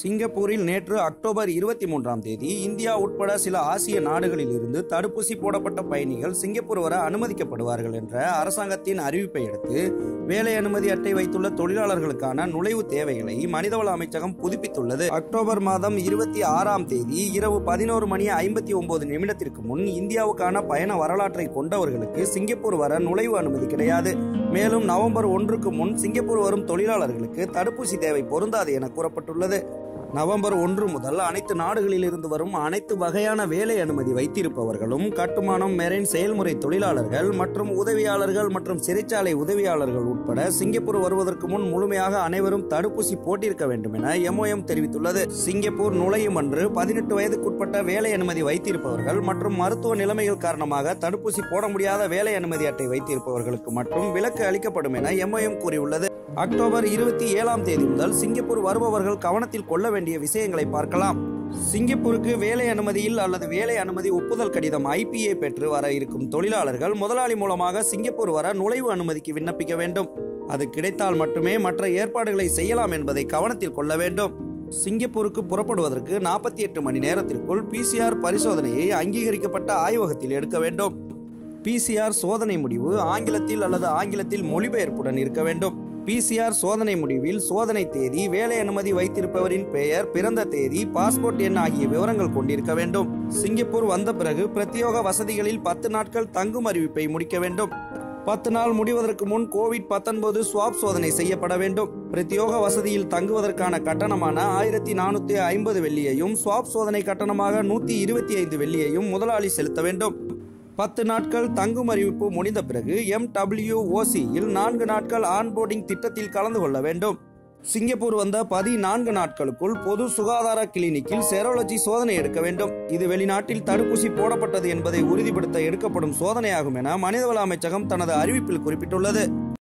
சிங்கப்பூரில் நேற்று அக்டோபர் இருபத்தி மூன்றாம் தேதி இந்தியா உட்பட சில ஆசிய நாடுகளில் இருந்து தடுப்பூசி போடப்பட்ட பயணிகள் சிங்கப்பூர் வர அனுமதிக்கப்படுவார்கள் என்ற அரசாங்கத்தின் அறிவிப்பை அடுத்து வேலை அனுமதி அட்டை வைத்துள்ள தொழிலாளர்களுக்கான நுழைவு தேவைகளை மனிதவள அமைச்சகம் புதுப்பித்துள்ளது அக்டோபர் மாதம் இருபத்தி ஆறாம் தேதி இரவு பதினோரு மணி ஐம்பத்தி ஒன்பது நிமிடத்திற்கு முன் இந்தியாவுக்கான பயண வரலாற்றை கொண்டவர்களுக்கு சிங்கப்பூர் வர நுழைவு அனுமதி கிடையாது மேலும் நவம்பர் ஒன்றுக்கு முன் சிங்கப்பூர் வரும் தொழிலாளர்களுக்கு தடுப்பூசி தேவை பொருந்தாது என கூறப்பட்டுள்ளது நவம்பர் ஒன்று முதல் அனைத்து நாடுகளில் இருந்து வரும் அனைத்து வகையான வேலை அனுமதி வைத்திருப்பவர்களும் கட்டுமானம் மெரைன் செயல்முறை தொழிலாளர்கள் மற்றும் உதவியாளர்கள் மற்றும் சிறைச்சாலை உதவியாளர்கள் உட்பட சிங்கப்பூர் வருவதற்கு முன் முழுமையாக அனைவரும் தடுப்பூசி போட்டிருக்க வேண்டும் என எம்ஓஎம் தெரிவித்துள்ளது சிங்கப்பூர் நுழையும் அன்று பதினெட்டு வயதுக்குட்பட்ட வேலை அனுமதி வைத்திருப்பவர்கள் மற்றும் மருத்துவ நிலைமைகள் காரணமாக தடுப்பூசி போட முடியாத வேலை அனுமதி அட்டை வைத்திருப்பவர்களுக்கு மட்டும் விலக்கு அளிக்கப்படும் என எம்ஓஎம் கூறியுள்ளது அக்டோபர் இருபத்தி ஏழாம் தேதி முதல் சிங்கப்பூர் வருபவர்கள் கவனத்தில் கொள்ள வேண்டிய விஷயங்களை பார்க்கலாம் சிங்கப்பூருக்கு வேலை அனுமதியில் அல்லது வேலை அனுமதி ஒப்புதல் கடிதம் ஐபிஏ பெற்று வர இருக்கும் தொழிலாளர்கள் முதலாளி மூலமாக சிங்கப்பூர் வர நுழைவு அனுமதிக்கு விண்ணப்பிக்க வேண்டும் அது கிடைத்தால் மட்டுமே மற்ற ஏற்பாடுகளை செய்யலாம் என்பதை கவனத்தில் கொள்ள வேண்டும் சிங்கப்பூருக்கு புறப்படுவதற்கு நாற்பத்தி எட்டு மணி நேரத்திற்குள் பிசிஆர் பரிசோதனையை அங்கீகரிக்கப்பட்ட ஆய்வகத்தில் எடுக்க வேண்டும் பிசிஆர் சோதனை முடிவு ஆங்கிலத்தில் அல்லது ஆங்கிலத்தில் மொழிபெயர்ப்புடன் இருக்க வேண்டும் பிசிஆர் சோதனை முடிவில் சோதனை தேதி வேலை அனுமதி வைத்திருப்பவரின் பெயர் பிறந்த தேதி பாஸ்போர்ட் எண் ஆகிய விவரங்கள் கொண்டிருக்க வேண்டும் சிங்கப்பூர் வந்த பிறகு பிரத்யோக வசதிகளில் பத்து நாட்கள் தங்கும் அறிவிப்பை முடிக்க வேண்டும் பத்து நாள் முடிவதற்கு முன் கோவிட் பத்தொன்பது ஸ்வாப் சோதனை செய்யப்பட வேண்டும் பிரத்யோக வசதியில் தங்குவதற்கான கட்டணமான ஆயிரத்தி நானூத்தி ஐம்பது வெள்ளியையும் ஸ்வாப் சோதனை கட்டணமாக நூத்தி இருபத்தி ஐந்து வெள்ளியையும் முதலாளி செலுத்த வேண்டும் பத்து நாட்கள் தங்கும் அறிவிப்பு முடிந்த பிறகு எம்டபிள்யூஓசியில் நான்கு நாட்கள் ஆன்போர்டிங் திட்டத்தில் கலந்து கொள்ள வேண்டும் சிங்கப்பூர் வந்த பதினான்கு நாட்களுக்குள் பொது சுகாதார கிளினிக்கில் செரோலஜி சோதனை எடுக்க வேண்டும் இது வெளிநாட்டில் தடுப்பூசி போடப்பட்டது என்பதை உறுதிப்படுத்த எடுக்கப்படும் சோதனையாகும் என மனிதவள அமைச்சகம் தனது அறிவிப்பில் குறிப்பிட்டுள்ளது